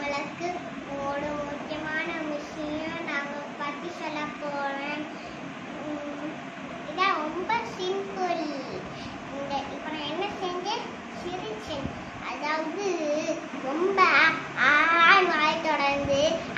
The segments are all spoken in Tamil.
உங்களுக்கு ஒரு முக்கியமான விஷயம் நாங்கள் பற்றி சொல்ல போகிறேன் இதான் ரொம்ப சிம்பிள் இந்த இப்போ நான் என்ன செஞ்சேன் சிரிச்சேன் அதாவது ரொம்ப ஆழ் வாய் தொடர்ந்து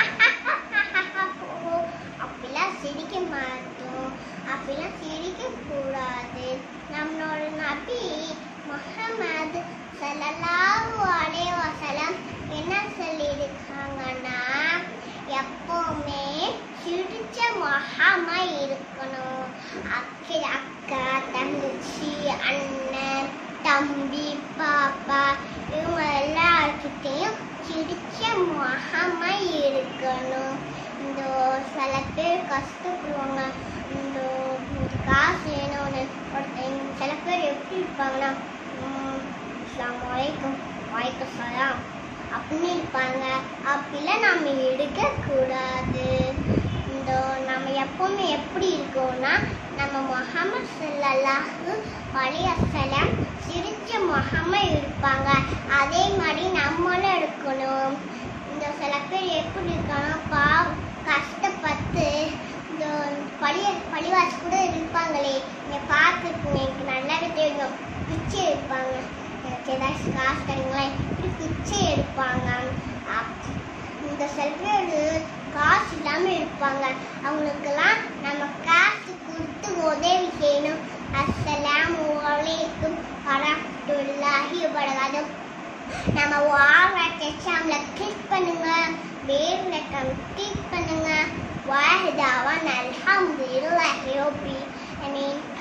அப்படிலாம் சிரிக்க மாட்டோம் அப்படிலாம் சிரிக்க கூடாது நம்மளோட நபி முஹம்மது ஸல்லல்லாஹு அலைஹி வஸல்லம் என்ன சொல்லியிருக்காங்கன்னா எப்பவுமே சிரிச்ச முகமா இருக்கணும் அக்கா அக்கா தங்கச்சி அண்ணன் தம்பி பாப்பா இவங்க எல்லார்கிட்டையும் சிரிச்ச முகமா இருக்கணும் இந்த சில பேர் கஷ்டப்படுவாங்க இந்த இந்த காசு வேணும்னு ஒருத்தன் சில பேர் எப்படி இருப்பாங்கன்னா "உம், அஸ்ஸலாமு அலைக்கும் வாய்க்கு சலாம் அப்படின்னு இருப்பாங்க அப்படிலாம் நம்ம எடுக்கக்கூடாது இந்த நம்ம எப்பவுமே எப்படி இருக்கோம்னா நம்ம முகமது ஸல்லல்லாஹு அலைஹி வஸல்லம் சிரிச்ச முகமா இருப்பாங்க அதே மாதிரி நம்மளும் இருக்கணும் இந்த சில பேர் எப்படி இருக்காங்கன்னா பாவம் கஷ்டப்பட்டு இந்த பழிய பழிவாசி கூட இருப்பாங்களே நீங்க பார்த்துருக்கீங்க எனக்கு நல்லாவே தெரியும் பிச்சை எடுப்பாங்க எனக்கு ஏதாச்சும் காசு தருங்களேன் இப்படி பிச்சை எடுப்பாங்க அப்- இந்த சில பேர் காசு இல்லாம இருப்பாங்க அவங்களுக்கெல்லாம் நம்ம காசு கொடுத்து உதவி செய்யணும் அஸ்ஸலாமு அலைக்கும் வரஹ்மத்துல்லாஹி வபரகாத்துஹு நம்ம வால் எக்ஸாம்ல கிளிக் பண்ணுங்க வேர் நெக்கம் கிளிக் பண்ணுங்க வாஹிதாவான் அல்ஹம்துலில்லாஹி ரப்பி ஐ மீன்